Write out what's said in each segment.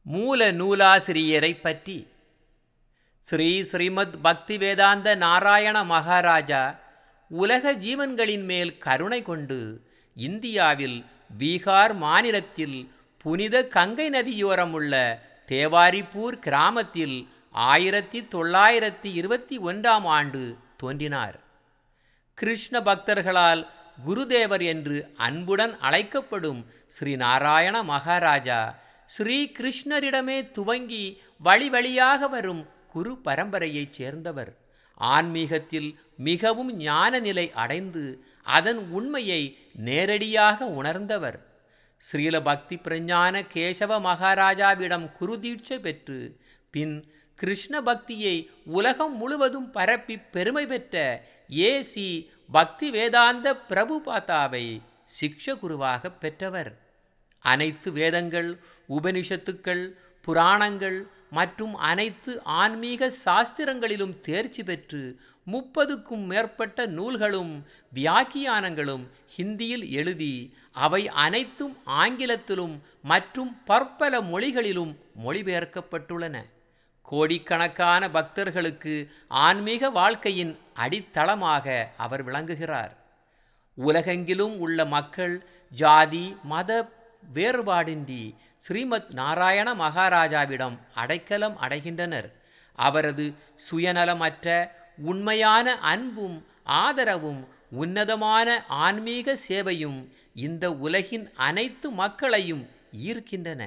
மூல நூலாசிரியரை பற்றி ஸ்ரீ ஸ்ரீமத் பக்தி வேதாந்த நாராயண மகாராஜா உலக ஜீவன்களின் மேல் கருணை கொண்டு இந்தியாவில் பீகார் மாநிலத்தில் புனித கங்கை நதியோரம் உள்ள தேவாரிப்பூர் கிராமத்தில் ஆயிரத்தி தொள்ளாயிரத்தி இருபத்தி ஒன்றாம் ஆண்டு தோன்றினார் கிருஷ்ண பக்தர்களால் குருதேவர் என்று அன்புடன் அழைக்கப்படும் ஸ்ரீ நாராயண மகாராஜா ஸ்ரீ கிருஷ்ணரிடமே துவங்கி வழி வழியாக வரும் குரு பரம்பரையைச் சேர்ந்தவர் ஆன்மீகத்தில் மிகவும் ஞான நிலை அடைந்து அதன் உண்மையை நேரடியாக உணர்ந்தவர் ஸ்ரீல பக்தி பிரஞான கேசவ மகாராஜாவிடம் குருதீட்சை பெற்று பின் கிருஷ்ண பக்தியை உலகம் முழுவதும் பரப்பி பெருமை பெற்ற ஏசி பக்தி வேதாந்த பிரபுபாதாவை சிக்ஷ குருவாக பெற்றவர் அனைத்து வேதங்கள் உபனிஷத்துக்கள் புராணங்கள் மற்றும் அனைத்து ஆன்மீக சாஸ்திரங்களிலும் தேர்ச்சி பெற்று முப்பதுக்கும் மேற்பட்ட நூல்களும் வியாக்கியானங்களும் ஹிந்தியில் எழுதி அவை அனைத்தும் ஆங்கிலத்திலும் மற்றும் பற்பல மொழிகளிலும் மொழிபெயர்க்கப்பட்டுள்ளன கோடிக்கணக்கான பக்தர்களுக்கு ஆன்மீக வாழ்க்கையின் அடித்தளமாக அவர் விளங்குகிறார் உலகெங்கிலும் உள்ள மக்கள் ஜாதி மத வேறுபாடின்றி ஸ்ரீமத் நாராயண மகாராஜாவிடம் அடைக்கலம் அடைகின்றனர் அவரது சுயநலமற்ற உண்மையான அன்பும் ஆதரவும் உன்னதமான ஆன்மீக சேவையும் இந்த உலகின் அனைத்து மக்களையும் ஈர்க்கின்றன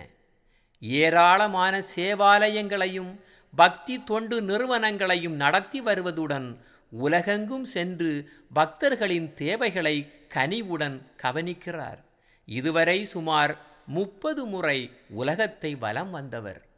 ஏராளமான சேவாலயங்களையும் பக்தி தொண்டு நிறுவனங்களையும் நடத்தி வருவதுடன் உலகெங்கும் சென்று பக்தர்களின் தேவைகளை கனிவுடன் கவனிக்கிறார் இதுவரை சுமார் முப்பது முறை உலகத்தை வலம் வந்தவர்